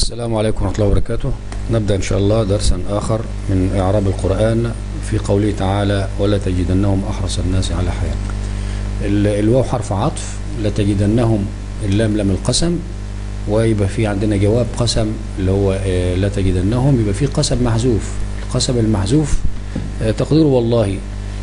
السلام عليكم ورحمة الله وبركاته نبدأ إن شاء الله درسا آخر من إعراب القرآن في قوله تعالى ولا تجدنهم أحرص الناس على حياة ال- الواو حرف عطف لتجدنهم اللام لام القسم ويبقى في عندنا جواب قسم اللي هو آه، لا تجدنهم يبقى في قسم محذوف القسم المحذوف آه، تقديره والله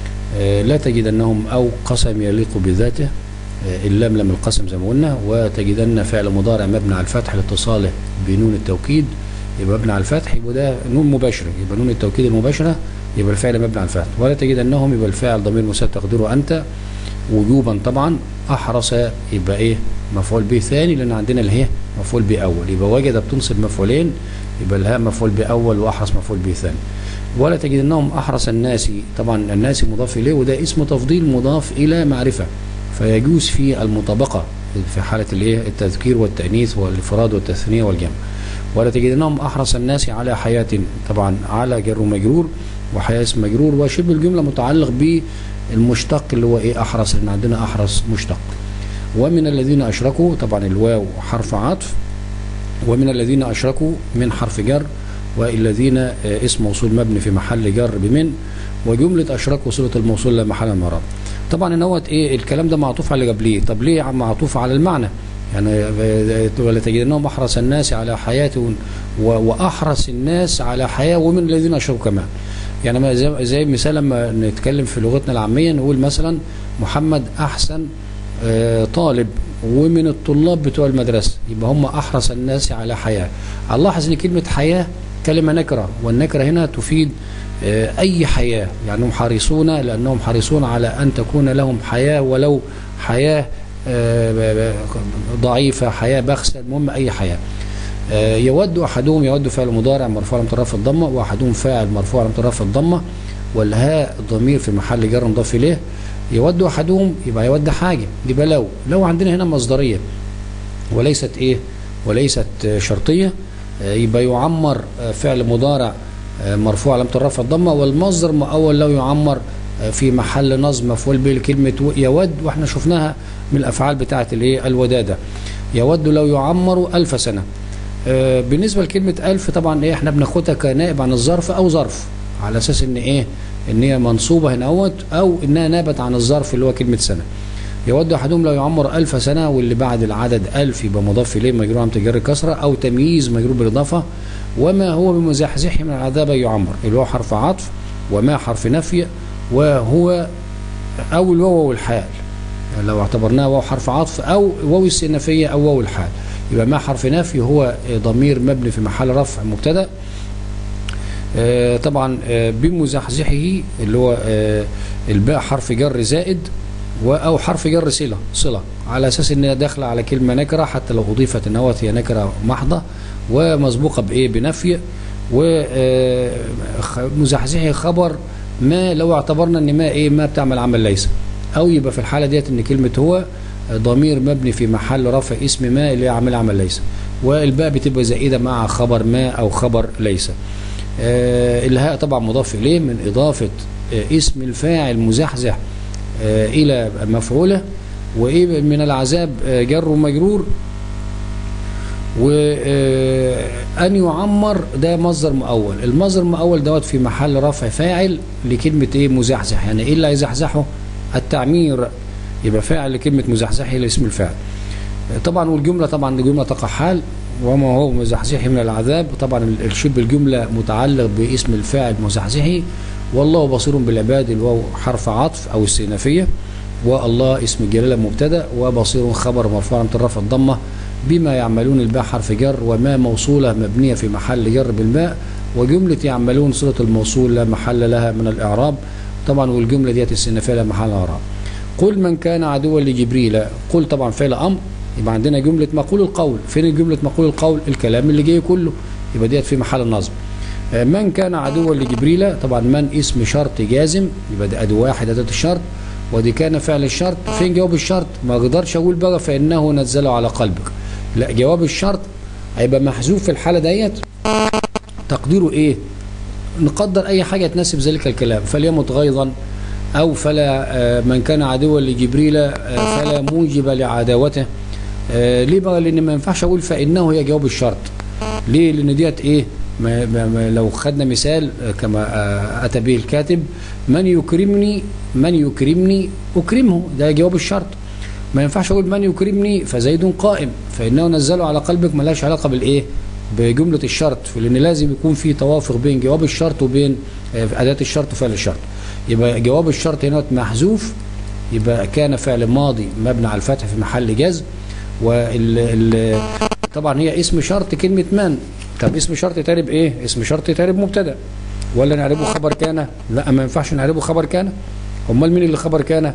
آه، لا تجدنهم أو قسم يليق بذاته آه، اللام لام القسم زي ما قلنا وتجدن فعل مضارع مبني على الفتح لاتصاله بنون التوكيد يبقى مبني على الفتح يبقى ده نون مباشرة يبقى نون التوكيد المباشرة يبقى الفعل مبني على الفتح ولا تجدنهم يبقى الفاعل ضمير مساعد تقديره أنت وجوبا طبعا أحرص يبقى إيه مفعول به ثاني لأن عندنا الهاء مفعول به أول يبقى وجد بتنصب مفعولين يبقى الهاء مفعول به أول وأحرص مفعول به ثاني ولا تجدنهم أحرص الناس طبعا الناس مضاف إليه وده اسم تفضيل مضاف إلى معرفة فيجوز في المطابقة في حالة الايه التذكير والتأنيث والإفراد والتثنية والجمع ولا تجدنهم أحرص الناس على حياة طبعا على جر ومجرور وحياة اسم مجرور وشبه الجملة متعلق بالمشتق اللي هو ايه أحرص لأن عندنا أحرص مشتق ومن الذين أشركوا طبعا الواو حرف عطف ومن الذين أشركوا من حرف جر والذين آه، اسم موصول مبني في محل جر بمن وجملة أشركوا صلة الموصول لا محل من إعراب طبعا ان هوت ايه الكلام ده معطوف على اللي قبليه طب ليه عم معطوف على المعنى يعني آه، ولا تجدنهم احرص الناس على حياه و- واحرص الناس على حياه ومن الذين اشركوا كمان يعني ما زي, زي مثال لما نتكلم في لغتنا العاميه نقول مثلا محمد احسن آه، طالب ومن الطلاب بتوع المدرسه يبقى هم احرص الناس على حياه هنلاحظ ان كلمه حياه كلمه نكره والنكره هنا تفيد آه، أي حياة يعني هم حريصون لأنهم حريصون على أن تكون لهم حياة ولو حياة آه، ب- ب- ضعيفة حياة بخسة المهم أي حياة آه، يود أحدهم يود فعل مضارع مرفوع على مترف الضمة وأحدهم فاعل مرفوع على مترف الضمة والهاء ضمير في محل جر مضاف إليه يود أحدهم يبقى يود حاجة يبقى لو لو عندنا هنا مصدرية وليست إيه وليست آه، شرطية آه، يبقى يعمر آه، فعل مضارع آه، مرفوع علامة الرفع الضمة والمصدر مؤول لو يعمر آه، في محل نصب مفعول به لكلمة و- يود واحنا شفناها من الأفعال بتاعة الايه الودادة يود لو يعمر ألف سنة آه، بالنسبة لكلمة ألف طبعا ايه احنا بناخدها كنائب عن الظرف أو ظرف على أساس إن ايه إن هي منصوبة هنا أوت أو إنها نابت عن الظرف اللي هو كلمة سنة يود أحدهم لو يعمر ألف سنة واللي بعد العدد ألف يبقى مضاف إليه مجرور عن تجر كسرة أو تمييز مجرور بالإضافة وما هو بمزحزح من العذاب يعمر اللي هو حرف عطف وما حرف نفي وهو أو الواو والحال يعني لو اعتبرناه واو حرف عطف أو واو السنفية أو واو الحال يبقى ما حرف نفي هو ضمير مبني في محل رفع مبتدأ آه، طبعا آه، بمزحزحه اللي هو آه، الباء حرف جر زائد و- او حرف جر صله صله على اساس انها داخله على كلمه نكره حتى لو اضيفت ان هوت هي نكره محضه ومسبوقه بايه بنفي ومزحزحه خبر ما لو اعتبرنا ان ما ايه ما بتعمل عمل ليس او يبقى في الحاله ديت ان كلمه هو ضمير مبني في محل رفع اسم ما اللي عامل عمل ليس والباء بتبقى زائده مع خبر ما او خبر ليس آه، الهاء طبعا مضاف إليه من إضافة آه، اسم الفاعل مزحزح آه، إلى مفعوله وإيه من العذاب آه، جر ومجرور وأن يعمر ده مصدر مؤول المصدر المؤول دوت في محل رفع فاعل لكلمة إيه مزحزح يعني إيه اللي هيزحزحه التعمير يبقى فاعل لكلمة مزحزح إلى اسم الفاعل طبعا والجملة طبعا دي جملة تقع حال وما هو مزحزحي من العذاب طبعا الشبه الجملة متعلق باسم الفاعل مزحزحي والله بصير بالعباد الواو حرف عطف أو استئنافية والله اسم الجلالة مبتدا وبصير خبر مرفوع علامة الرفع الضمة بما يعملون الباء حرف جر وما موصولة مبنية في محل جر بالماء وجملة يعملون صلة الموصول لا محل لها من الإعراب طبعا والجملة ديت استئنافية لا محل لها إعراب قل من كان عدوا لجبريل قل طبعا فعل امر يبقى عندنا جمله مقول القول فين جمله مقول القول الكلام اللي جاي كله يبقى ديت في محل النصب آه، من كان عدوا لجبريل طبعا من اسم شرط جازم يبقى ده ادي واحد اداه الشرط ودي كان فعل الشرط فين جواب الشرط ما اقدرش اقول بقى فانه نزله على قلبك لا جواب الشرط هيبقى محذوف في الحاله ديت تقديره ايه نقدر اي حاجه تناسب ذلك الكلام فليمت غيظا أو فلا آه، من كان عدوا لجبريل آه، فلا موجب لعداوته آه، ليه بقى لأن ما ينفعش أقول فإنه هي جواب الشرط ليه لان ديت ايه ما ما ما لو خدنا مثال آه، كما آه، اتى به الكاتب من يكرمني من يكرمني اكرمه ده جواب الشرط ما ينفعش اقول من يكرمني فزيد قائم فانه نزله على قلبك ملهاش علاقه بالايه بجمله الشرط لان لازم يكون في توافق بين جواب الشرط وبين آه، اداه الشرط وفعل الشرط يبقى جواب الشرط هنا محذوف يبقى كان فعل ماضي مبني على الفتح في محل جزم وال ال- طبعا هي اسم شرط كلمه من طب اسم شرط تارب ايه اسم شرط تارب مبتدا ولا نعربه خبر كان لا ما ينفعش نعربه خبر كان امال مين اللي خبر كان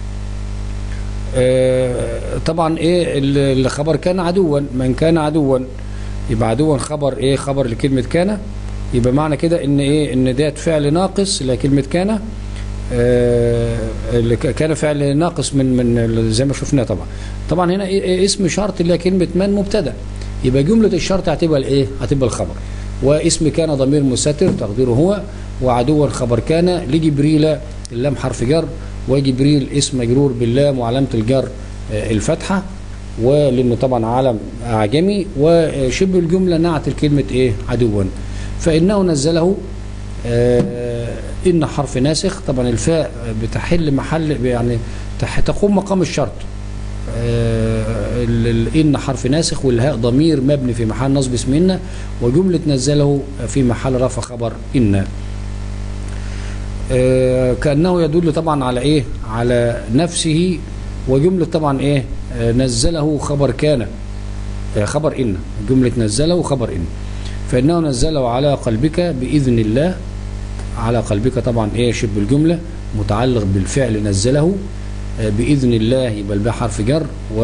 آه، طبعا ايه اللي اللي خبر كان عدوا من كان عدوا يبقى عدوا خبر ايه خبر لكلمه كان يبقى معنى كده ان ايه ان ديت فعل ناقص لكلمه كان آه، اللي ك- كان فعل ناقص من من زي ما شفناه طبعا طبعا هنا إيه- إيه اسم شرط اللي هي كلمه من مبتدا يبقى جمله الشرط هتبقى الايه هتبقى الخبر واسم كان ضمير مستتر تقديره هو وعدوا خبر كان لجبريل اللام حرف جر وجبريل اسم مجرور باللام وعلامه الجر آه، الفتحه ولانه طبعا علم اعجمي وشبه الجمله نعت الكلمه ايه عدوا فانه نزله آه، ان حرف ناسخ طبعا الفاء بتحل محل يعني تح- تقوم مقام الشرط آه، ال- ال- ان حرف ناسخ والهاء ضمير مبني في محل نصب اسم ان وجمله نزله في محل رفع خبر ان آه، كانه يدل طبعا على ايه على نفسه وجمله طبعا ايه آه، نزله خبر كان آه، خبر ان جمله نزله خبر ان فانه نزله على قلبك باذن الله على قلبك طبعا ايه شبه الجمله متعلق بالفعل نزله آه، باذن الله يبقى الباء حرف جر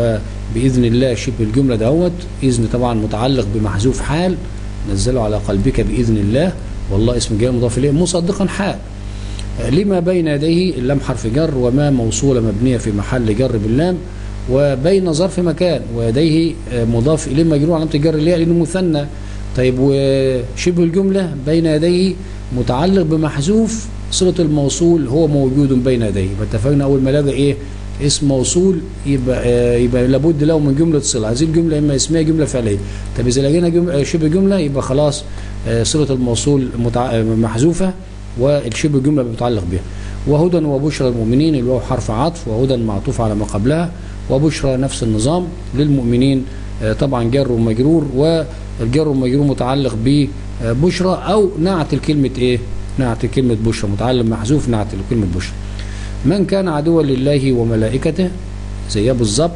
وباذن الله شبه الجمله دهوت اذن طبعا متعلق بمحذوف حال نزله على قلبك باذن الله والله اسم جاي مضاف اليه مصدقا حال آه، لما بين يديه اللام حرف جر وما موصوله مبنيه في محل جر باللام وبين ظرف مكان ويديه آه، مضاف اليه مجرور علامه الجر اللي هي لانه مثنى طيب وشبه الجمله بين يديه متعلق بمحذوف صله الموصول هو موجود بين يديه يبقى اتفقنا اول ما لقى ايه اسم موصول يبقى آه، يبقى لابد له من جمله صله هذه الجمله اما اسميه جمله فعليه طب اذا لقينا جم- آه، شبه جمله يبقى خلاص آه، صله الموصول متع... آه، محذوفه والشبه الجمله متعلق بها وهدى وبشرى المؤمنين الواو حرف عطف وهدى معطوف على ما قبلها وبشرى نفس النظام للمؤمنين آه، طبعا جر ومجرور والجر والمجرور متعلق ببشرى او نعت الكلمه ايه نعت كلمه بشرى متعلق محذوف نعت كلمه بشرى من كان عدوا لله وملائكته زيها بالظبط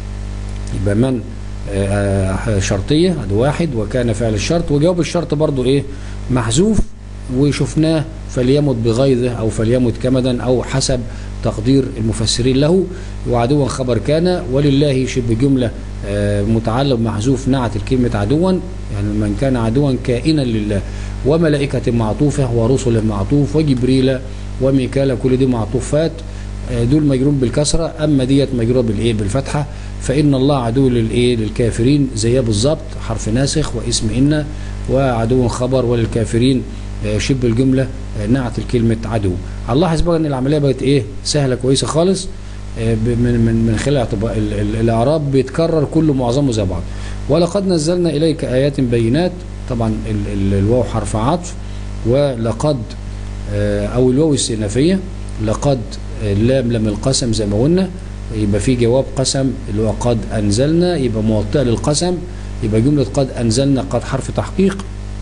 يبقى من آه، آه، شرطية ادي واحد وكان فعل الشرط وجواب الشرط برضو ايه محذوف وشفناه فليمت بغيظه او فليمت كمدا او حسب تقدير المفسرين له وعدوا خبر كان ولله شبه جملة آه، متعلق محذوف نعت الكلمة عدوا يعني من كان عدوا كائنا لله وملائكة معطوفة ورسل معطوف وجبريل وميكال كل دي معطوفات آه، دول مجرور بالكسرة أما ديت مجرور بالإيه بالفتحة فإن الله عدو للإيه للكافرين زيها بالظبط حرف ناسخ واسم إن وعدو خبر وللكافرين آه، شبه الجملة آه، نعت الكلمة عدو هنلاحظ بقى إن العملية بقت إيه سهلة كويسة خالص آه، ب- من من من خلال اعتبار ال- ال- الإعراب بيتكرر كله معظمه زي بعض ولقد نزلنا إليك آيات بينات طبعا ال- ال- الواو حرف عطف ولقد آه، او الواو الاستئنافيه لقد آه، لام لام القسم زي ما قلنا يبقى في جواب قسم اللي هو قد انزلنا يبقى موطئه للقسم يبقى جمله قد انزلنا قد حرف تحقيق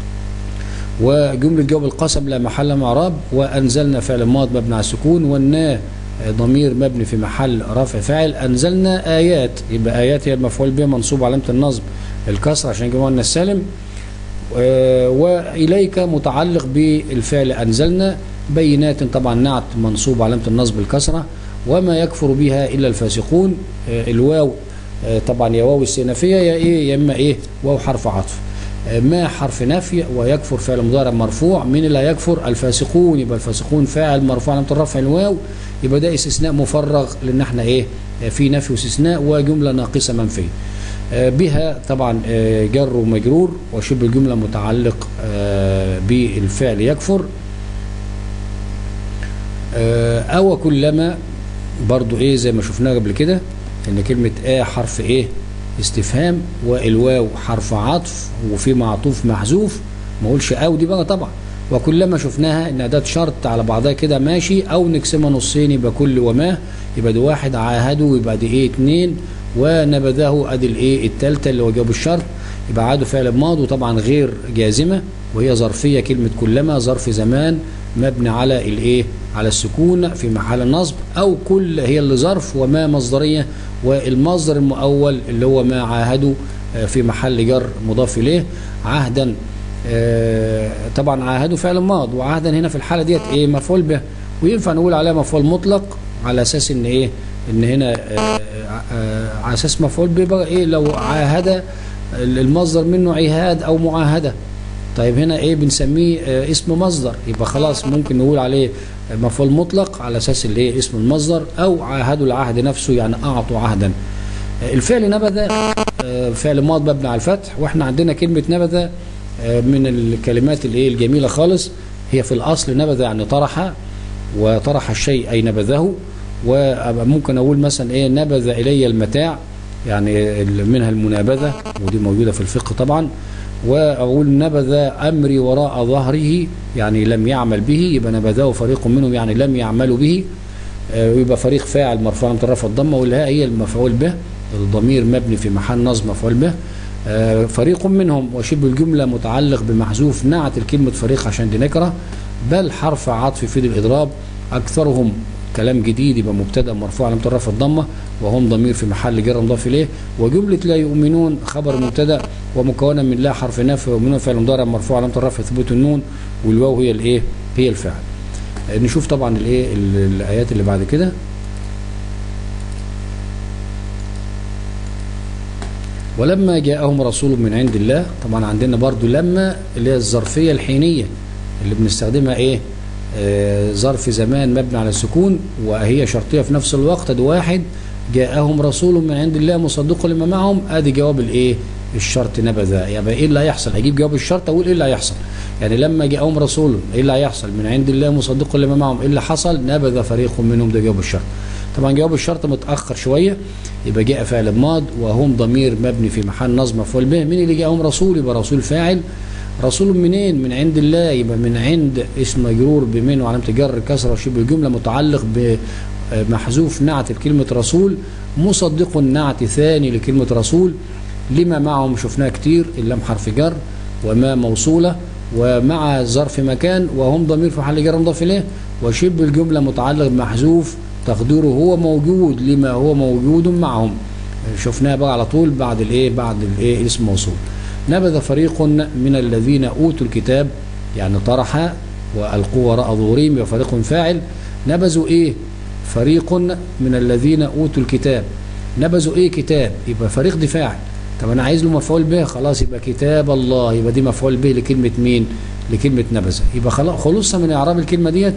وجمله جواب القسم لا محل من اعراب وانزلنا فعل ماض مبني على السكون والنا آه، ضمير مبني في محل رفع فاعل انزلنا ايات يبقى ايات هي المفعول بها منصوب علامه النصب الكسر عشان جمعنا السالم آه، وإليك متعلق بالفعل أنزلنا بينات طبعا نعت منصوب علامة النصب الكسرة وما يكفر بها إلا الفاسقون آه، الواو آه، طبعا يا واو استئنافية يا إيه يا إما إيه واو حرف عطف آه، ما حرف نفي ويكفر فعل مضارع مرفوع من اللي هيكفر الفاسقون يبقى الفاسقون فاعل مرفوع علامة الرفع الواو يبقى ده استثناء مفرغ لأن احنا إيه آه، في نفي واستثناء وجملة ناقصة منفية آه، بها طبعا آه، جر ومجرور وشبه الجملة متعلق آه، بالفعل يكفر آه، أو كلما برضو إيه زي ما شفناه قبل كده إن كلمة آ حرف إيه استفهام والواو حرف عطف وفي معطوف محذوف ما اقولش او دي بقى طبعا وكلما شفناها ان اداه شرط على بعضها كده ماشي او نقسمها نصين يبقى كل وما يبقى دي واحد عاهده يبقى دي ايه اتنين ونبذه ادي الايه التالتة اللي هو جواب الشرط يبقى عاده فعل ماضي وطبعا غير جازمه وهي ظرفيه كلمه كلما ظرف زمان مبني على الايه على السكون في محل نصب او كل هي اللي ظرف وما مصدريه والمصدر المؤول اللي هو ما عاهده في محل جر مضاف اليه عهدا آه طبعا عاهده فعل ماض وعهدا هنا في الحاله ديت ايه مفعول به وينفع نقول عليها مفعول مطلق على اساس ان ايه ان هنا آه آه على اساس مفعول به بقى ايه لو عاهد المصدر منه عهاد او معاهده طيب هنا ايه بنسميه آه اسم مصدر يبقى خلاص ممكن نقول عليه مفعول مطلق على اساس الايه اسم المصدر او عاهدوا العهد نفسه يعني اعطوا عهدا آه الفعل نبذ آه فعل ماض مبني على الفتح واحنا عندنا كلمه نبذ من الكلمات الايه الجميله خالص هي في الاصل نبذ يعني طرح وطرح الشيء اي نبذه وممكن اقول مثلا ايه نبذ الي المتاع يعني منها المنابذه ودي موجوده في الفقه طبعا واقول نبذ امري وراء ظهره يعني لم يعمل به يبقى نبذه فريق منهم يعني لم يعملوا به ويبقى فريق فاعل مرفوع من طرف الضمه والهاء هي المفعول به الضمير مبني في محل نصب مفعول به فريق منهم وشبه الجملة متعلق بمحذوف نعت الكلمة فريق عشان دي نكرة بل حرف عطف يفيد الإضراب أكثرهم كلام جديد يبقى مبتدا مرفوع على مترف الضمه وهم ضمير في محل جر مضاف اليه وجمله لا يؤمنون خبر مبتدا ومكونه من لا حرف نفي ويؤمنون فعل مضارع مرفوع على مترف ثبوت النون والواو هي الايه هي الفاعل نشوف طبعا الايه الايات اللي بعد كده ولما جاءهم رسول من عند الله طبعا عندنا برضو لما اللي هي الظرفيه الحينيه اللي بنستخدمها ايه آه ظرف زمان مبني على السكون وهي شرطيه في نفس الوقت ادي واحد جاءهم رسول من عند الله مصدق لما معهم ادي جواب الايه الشرط نبذ يعني ايه اللي هيحصل هجيب جواب الشرط اقول ايه اللي هيحصل يعني لما جاءهم رسول ايه اللي هيحصل من عند الله مصدق لما معهم ايه اللي حصل نبذ فريق منهم ده جواب الشرط طبعا جواب الشرط متاخر شويه يبقى جاء فعل ماض وهم ضمير مبني في محل نصب مفعول به مين اللي جاءهم رسول يبقى رسول فاعل رسول منين من عند الله يبقى من عند اسم مجرور بمن وعلامه جر كسره وشبه الجمله متعلق بمحذوف نعت كلمه رسول مصدق نعت ثاني لكلمه رسول لما معهم شفناه كتير اللام حرف جر وما موصوله ومع ظرف مكان وهم ضمير في محل جر مضاف اليه وشبه الجمله متعلق بمحذوف تقديره هو موجود لما هو موجود معهم شفناه بقى على طول بعد الايه بعد الايه اسم موصول نبذ فريق من الذين اوتوا الكتاب يعني طرح والقوا وراء ظهورهم وفريق فاعل نبذوا ايه فريق من الذين اوتوا الكتاب نبذوا ايه كتاب يبقى فريق دي فاعل طب انا عايز له مفعول به خلاص يبقى كتاب الله يبقى دي مفعول به لكلمه مين لكلمه نبذ يبقى خلاص خلصنا من اعراب الكلمه ديت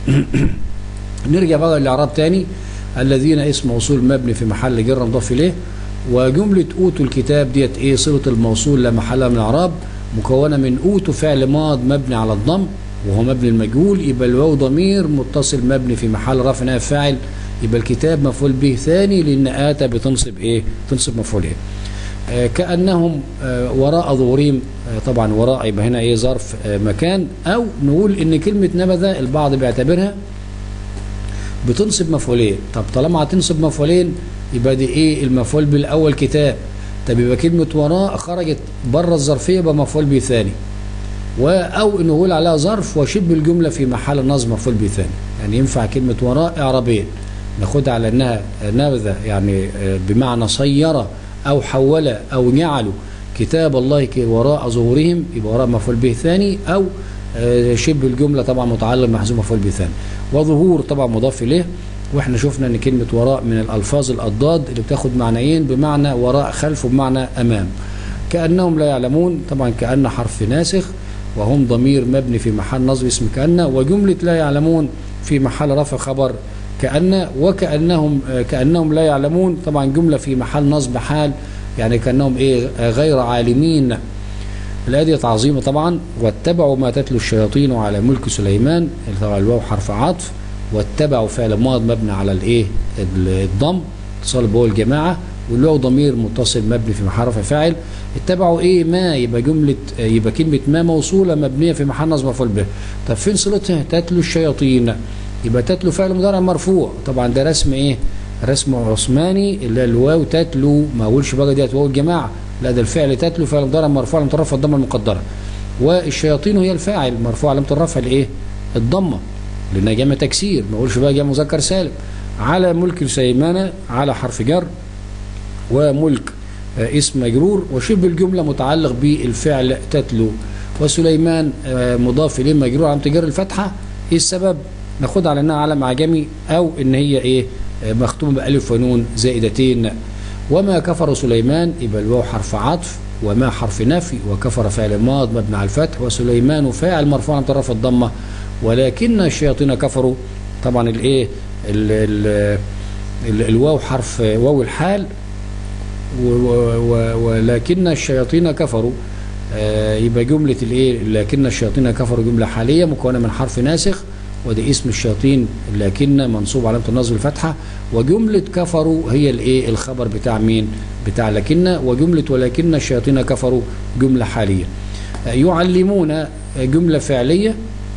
نرجع بقى للاعراب تاني الذين اسم موصول مبني في محل جر مضاف اليه وجمله اوتوا الكتاب ديت ايه صله الموصول لا محل من الاعراب مكونه من اوتوا فعل ماض مبني على الضم وهو مبني المجهول يبقى الواو ضمير متصل مبني في محل رفع نائب فاعل يبقى الكتاب مفعول به ثاني لان اتى بتنصب ايه تنصب مفعول ايه آه كانهم آه وراء ظهورهم آه طبعا وراء يبقى هنا ايه ظرف مكان او نقول ان كلمه نبذ البعض بيعتبرها بتنصب مفعولين طب طالما هتنصب مفعولين يبقى دي ايه المفعول بالاول كتاب طب يبقى كلمه وراء خرجت بره الظرفيه يبقى مفعول به ثاني او نقول عليها ظرف وشبه الجمله في محل نصب مفعول به ثاني يعني ينفع كلمه وراء اعرابين ناخدها على انها نبذ يعني بمعنى صير او حول او جعلوا كتاب الله وراء ظهورهم يبقى وراء مفعول به ثاني او شبه الجمله طبعا متعلق محذوف مفعول به ثاني وظهور طبعا مضاف اليه واحنا شفنا ان كلمه وراء من الالفاظ الاضداد اللي بتاخد معنيين بمعنى وراء خلف وبمعنى امام كانهم لا يعلمون طبعا كان حرف ناسخ وهم ضمير مبني في محل نصب اسم كأن وجملة لا يعلمون في محل رفع خبر كأن وكأنهم كأنهم لا يعلمون طبعا جملة في محل نصب حال يعني كأنهم إيه غير عالمين الآية دي تعظيمة طبعا واتبعوا ما تتلو الشياطين على ملك سليمان طبعا الواو حرف عطف واتبعوا فعل ماض مبني على الايه الضم اتصال بهو الجماعة والواو ضمير متصل مبني في محل رفع فاعل اتبعوا ايه ما يبقى جمله آه، يبقى كلمه ما موصوله مبنيه في محل نصب مفعول به طب فين صلتها تتلو الشياطين يبقى تتلو فعل مضارع مرفوع طبعا ده رسم ايه رسم عثماني اللي الواو تتلو ما اقولش بقى ديت واو الجماعه لا ده الفعل تتلو فعل مضارع مرفوع مترفع الضمه المقدره والشياطين هي الفاعل مرفوع علامه الرفع الايه الضمه لانها جمع تكسير ما اقولش بقى جمع مذكر سالم على ملك سليمان على حرف جر وملك آه، اسم مجرور وشبه الجملة متعلق بالفعل تتلو وسليمان آه، مضاف إليه مجرور على جر الفتحة إيه السبب ناخدها على أنها علم عجمي أو إن هي إيه آه، مختومة بألف ونون زائدتين وما كفر سليمان يبقى الواو حرف عطف وما حرف نفي وكفر فعل ماض مبني على الفتح وسليمان فاعل مرفوع عن طرف الضمة ولكن الشياطين كفروا طبعا الايه ال- ال- ال- الواو حرف واو الحال و- و- و- ولكن الشياطين كفروا آه، يبقى جملة الايه لكن الشياطين كفروا جملة حالية مكونة من حرف ناسخ وده اسم الشياطين لكن منصوب علامة النصب الفتحة وجملة كفروا هي الايه الخبر بتاع مين بتاع لكن وجملة ولكن الشياطين كفروا جملة حالية آه، يعلمون جملة فعلية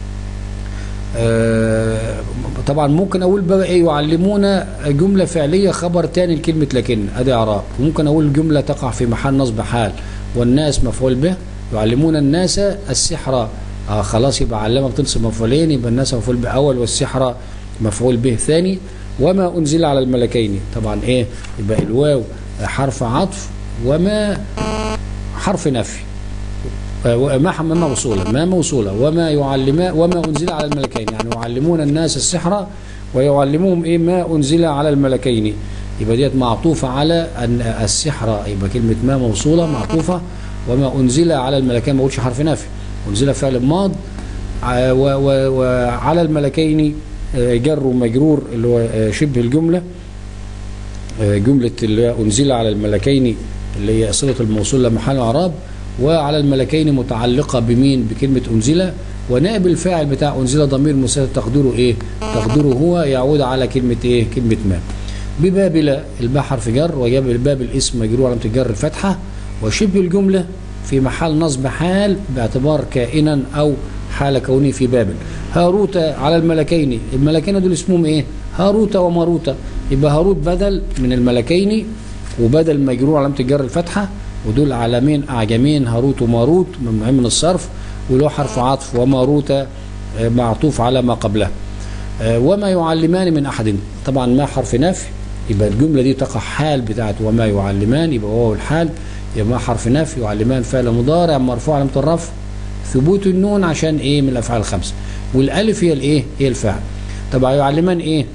آه، طبعا ممكن اقول بقى ايه يعلمون جمله فعليه خبر تاني لكلمه لكن ادي اعراب ممكن اقول جمله تقع في محل نصب حال والناس مفعول به يعلمون الناس السحر آه خلاص يبقى علمه بتنصب مفعولين يبقى الناس مفعول به اول والسحر مفعول به ثاني وما انزل على الملكين طبعا ايه يبقى الواو حرف عطف وما حرف نفي ما ما موصولة ما موصولة وما يعلما وما أنزل على الملكين يعني يعلمون الناس السحر ويعلموهم إيه ما أنزل على الملكين يبقى ديت معطوفة على أن السحر يبقى كلمة ما موصولة معطوفة وما أنزل على الملكين ما أقولش حرف نافي أنزل فعل ماض ع- و- و- وعلى الملكين آه، جر ومجرور اللي هو آه، شبه الجملة آه، جملة اللي هي أنزل على الملكين اللي هي صلة الموصول لمحل إعراب وعلى الملكين متعلقة بمين بكلمة أنزل ونائب الفاعل بتاع أنزل ضمير مساعد تقديره إيه تقديره هو يعود على كلمة إيه كلمة ما ببابل الباء حرف جر وجاب الباب الاسم مجرور علامة الجر الفتحة وشبه الجملة في محل نصب حال باعتبار كائنا أو حال كونه في بابل هاروت على الملكين الملكين دول اسمهم إيه هاروت وماروت يبقى هاروت بدل من الملكين وبدل مجرور علامة الجر الفتحة ودول علامين أعجمين هاروت وماروت ممنوعين من الصرف وله حرف عطف وماروت آه، معطوف على ما قبله آه، وما يعلمان من أحد طبعا ما حرف نفي يبقى الجملة دي تقع حال بتاعت وما يعلمان يبقى هو الحال يبقى ما حرف نفي يعلمان فعل مضارع مرفوع علامة الرفع ثبوت النون عشان ايه من الافعال الخمسه والالف هي الايه هي الفعل طبعا يعلمان ايه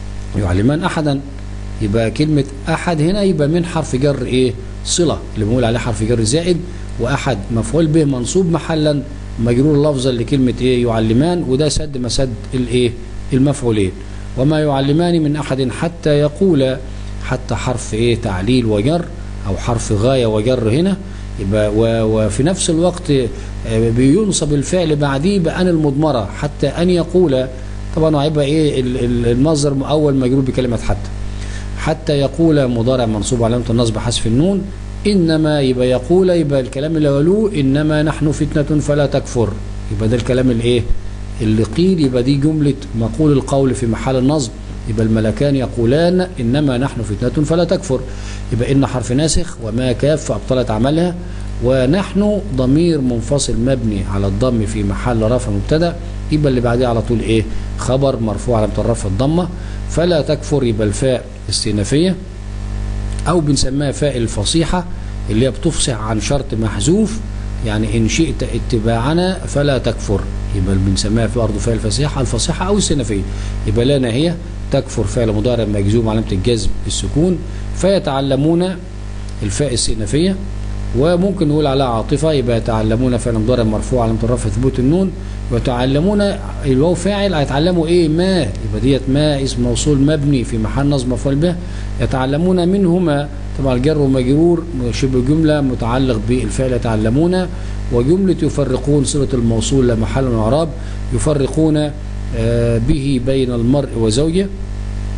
يعلمان احدا يبقى كلمه احد هنا يبقى من حرف جر ايه صله اللي بنقول عليه حرف جر زائد واحد مفعول به منصوب محلا مجرور لفظا لكلمه ايه يعلمان وده سد مسد الايه المفعولين وما يعلمان من احد حتى يقول حتى حرف ايه تعليل وجر او حرف غايه وجر هنا يبقى و- وفي نفس الوقت آه، بينصب الفعل بعديه بأن المضمرة حتى أن يقول طبعا هيبقى ايه ال- ال- المصدر اول مجرور بكلمة حتى حتى يقول مضارع منصوب علامة النصب حذف النون إنما يبقى يقول يبقى الكلام اللي قالوه إنما نحن فتنة فلا تكفر يبقى ده الكلام الايه اللي قيل يبقى دي جملة مقول القول في محل النصب يبقى الملكان يقولان إنما نحن فتنة فلا تكفر يبقى إن حرف ناسخ وما كاف فأبطلت عملها ونحن ضمير منفصل مبني على الضم في محل رفع مبتدا يبقى اللي بعديه على طول ايه خبر مرفوع على الرفع الضمه فلا تكفر يبقى الفاء استئنافيه او بنسميها فاء الفصيحه اللي هي بتفصح عن شرط محذوف يعني ان شئت اتباعنا فلا تكفر يبقى اللي بنسميها في ارض فاء الفصيحه الفصيحه او السنفيه يبقى لا ناهيه تكفر فعل مضارع مجزوم علامه الجزم السكون فيتعلمون الفاء السنفيه وممكن نقول عليها عاطفه يبقى يتعلمون فعل مضارع مرفوع علامه الرفع ثبوت النون ويتعلمون الواو فاعل هيتعلموا ايه ما يبقى ديت ما اسم موصول مبني في محل نصب مفعول به يتعلمون منهما طبعا الجر ومجرور شبه جمله متعلق بالفعل يتعلمون وجمله يفرقون صله الموصول لا محل من اعراب يفرقون آه، به بين المرء وزوجه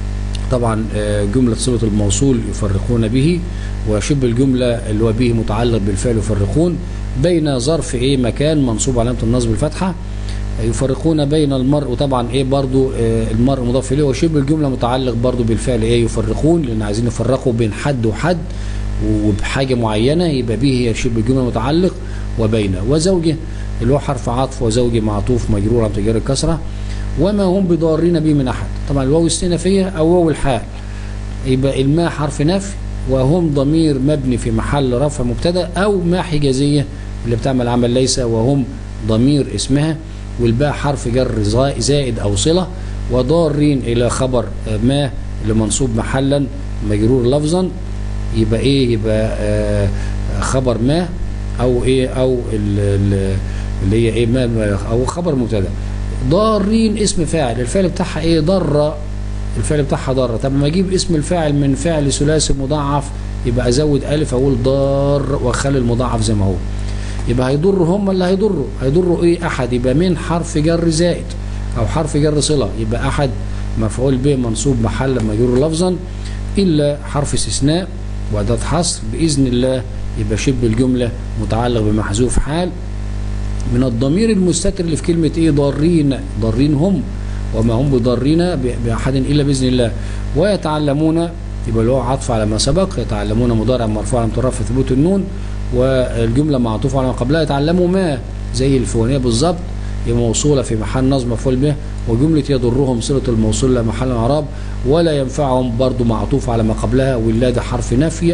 طبعا آه، جملة صلة الموصول يفرقون به وشبه الجملة اللي هو به متعلق بالفعل يفرقون بين ظرف ايه مكان منصوب علامة النصب الفتحة يفرقون بين المرء وطبعا ايه برضو آه، المرء مضاف اليه وشبه الجملة متعلق برضو بالفعل ايه يفرقون لان عايزين يفرقوا بين حد وحد وبحاجة معينة يبقى به هي شبه الجملة متعلق وبين وزوجه اللي هو حرف عطف وزوجه معطوف مجرور عن تجار الكسرة وما هم بضارين به من أحد طبعا الواو استئنافية أو واو الحال يبقى الماء حرف نفي وهم ضمير مبني في محل رفع مبتدا أو ما حجازية اللي بتعمل عمل ليس وهم ضمير اسمها والباء حرف جر زا- زائد أو صلة وضارين إلى خبر آه، ما اللي منصوب محلا مجرور لفظا يبقى ايه يبقى آه خبر ما او ايه او ال- ال- اللي هي ايه ما ما- او خبر مبتدا ضارين اسم فاعل الفعل بتاعها ايه ضر الفعل بتاعها ضر طب لما اجيب اسم الفاعل من فعل ثلاثي مضاعف يبقى ازود الف اقول ضار واخلي المضاعف زي ما هو يبقى هيضر هم اللي هيضروا هيضروا ايه احد يبقى من حرف جر زائد او حرف جر صله يبقى احد مفعول به منصوب محلا مجرور لفظا الا حرف استثناء وأداة حصر بإذن الله يبقى شبه الجملة متعلق بمحذوف حال من الضمير المستتر اللي في كلمة إيه ضارين ضارين هم وما هم بضارين ب- بأحد إلا بإذن الله ويتعلمون يبقى اللي هو عطف على ما سبق يتعلمون مضارع مرفوع على مترفع ثبوت النون والجملة معطوفة على ما قبلها يتعلموا ما زي الفوانية بالظبط هي موصولة في محل نصب مفعول به وجملة يضرهم صلة الموصول لا محل اعراب ولا ينفعهم برضو معطوف على ما قبلها ولا ده حرف نفي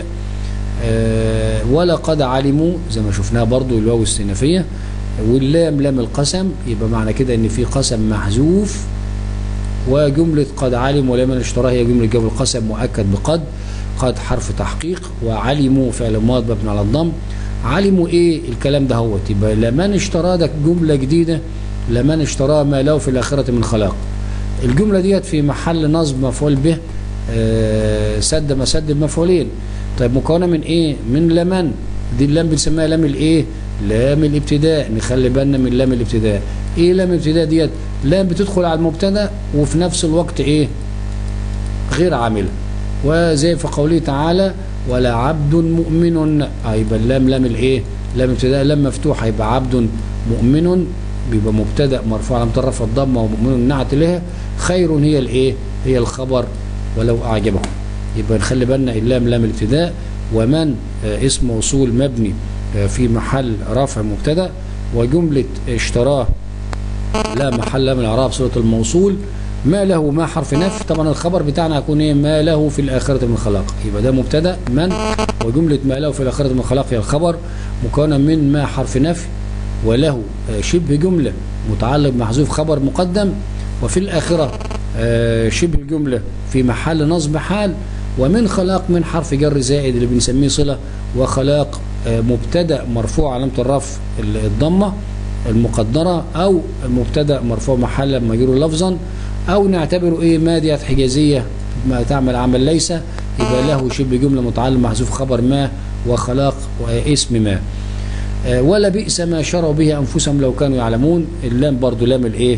آه، ولا قد علموا زي ما شفناها برضو الواو استئنافية واللام لام القسم يبقى معنى كده ان في قسم محذوف وجملة قد علم ولم اشتراه هي جملة جواب القسم مؤكد بقد قد حرف تحقيق وعلموا فعل ماض مبني على الضم علموا ايه الكلام ده هو يبقى لمن اشترى ده جملة جديدة لمن اشترى ما له في الآخرة من خلاق الجملة ديت في محل نصب مفعول به آه، سد مسد المفعولين طيب مكونة من ايه من لمن دي اللام بنسميها لام الايه لام الابتداء نخلي بالنا من لام الابتداء ايه لام الابتداء ديت لام بتدخل على المبتدا وفي نفس الوقت ايه غير عامله وزي في قوله تعالى ولا عبد مؤمن آه، يبقى اللام لام الايه لام ابتداء لام مفتوحه يبقى عبد مؤمن بيبقى مبتدا مرفوع على مترف الضمه ومؤمن نعت لها خير هي الايه هي الخبر ولو اعجبكم يبقى نخلي بالنا اللام لام الابتداء ومن آه، اسم موصول مبني آه، في محل رفع مبتدا وجمله اشتراه لا محل له من الاعراب صله الموصول ما له ما حرف نفي طبعا الخبر بتاعنا هيكون ايه ما له في الاخره من خلاق يبقى ده مبتدا من وجمله ما له في الاخره من خلاق هي الخبر مكونه من ما حرف نفي وله آه، شبه جمله متعلق بمحذوف خبر مقدم وفي الاخره آه، شبه الجمله في محل نصب حال ومن خلاق من حرف جر زائد اللي بنسميه صله وخلاق آه، مبتدا مرفوع علامه الرفع الضمه المقدرة أو مبتدا مرفوع محلا مجرور لفظا أو نعتبره إيه ما ديت حجازية ما تعمل عمل ليس يبقى له شبه جملة متعلم محذوف خبر ما وخلاق واسم ما آه، ولا بئس ما شروا به أنفسهم لو كانوا يعلمون اللام برضو لام الإيه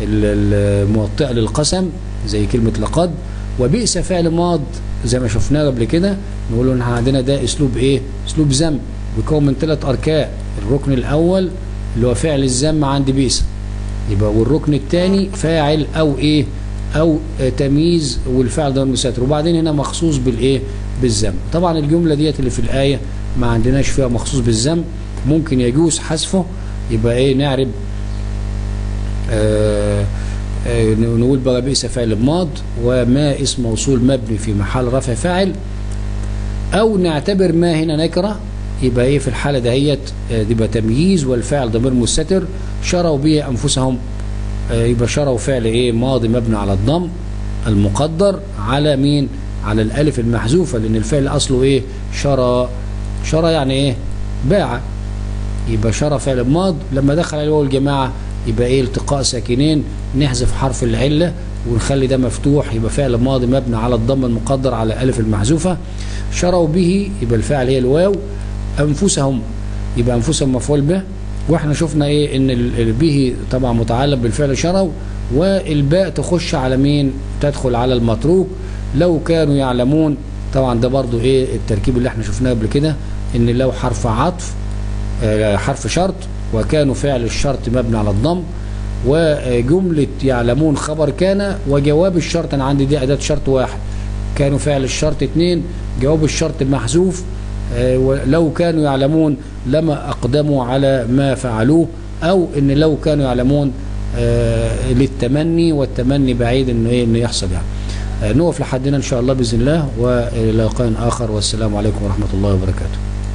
ال- الموطئة للقسم زي كلمة لقد وبئس فعل ماض زي ما شفناه قبل كده نقول ان عندنا ده اسلوب ايه اسلوب ذم بيكون من ثلاث اركان الركن الاول اللي هو فعل الذم عند بئس يبقى والركن الثاني فاعل او ايه او آه، تمييز والفعل ده المستتر وبعدين هنا مخصوص بالايه بالذم طبعا الجمله ديت اللي في الايه ما عندناش فيها مخصوص بالذم ممكن يجوز حذفه يبقى ايه نعرب آه آه، نقول بقى بئس فعل ماض وما اسم موصول مبني في محل رفع فاعل او نعتبر ما هنا نكره يبقى ايه في الحاله دهيت آه، يبقى تمييز والفعل ضمير مستتر شروا به انفسهم آه، يبقى شروا فعل ايه ماضي مبني على الضم المقدر على مين على الالف المحذوفه لان الفعل اصله ايه شرى شرى يعني ايه باع يبقى شرى فعل ماض لما دخل عليه واو الجماعه يبقى ايه التقاء ساكنين نحذف حرف العله ونخلي ده مفتوح يبقى فعل ماضي مبني على الضم المقدر على الف المحذوفه شروا به يبقى الفاعل هي الواو انفسهم يبقى انفسهم مفعول به واحنا شفنا ايه ان ال- ال- به طبعا متعلق بالفعل شروا والباء تخش على مين تدخل على المتروك لو كانوا يعلمون طبعا ده برضو ايه التركيب اللي احنا شفناه قبل كده ان لو حرف عطف آه، حرف شرط وكانوا فعل الشرط مبني على الضم وجملة يعلمون خبر كان وجواب الشرط انا عندي دي اداة شرط واحد كانوا فعل الشرط اتنين جواب الشرط محذوف آه، ولو كانوا يعلمون لما اقدموا على ما فعلوه او ان لو كانوا يعلمون آه، للتمني والتمني بعيد انه ايه انه يحصل يعني آه، نقف لحدنا ان شاء الله باذن الله والى لقاء اخر والسلام عليكم ورحمه الله وبركاته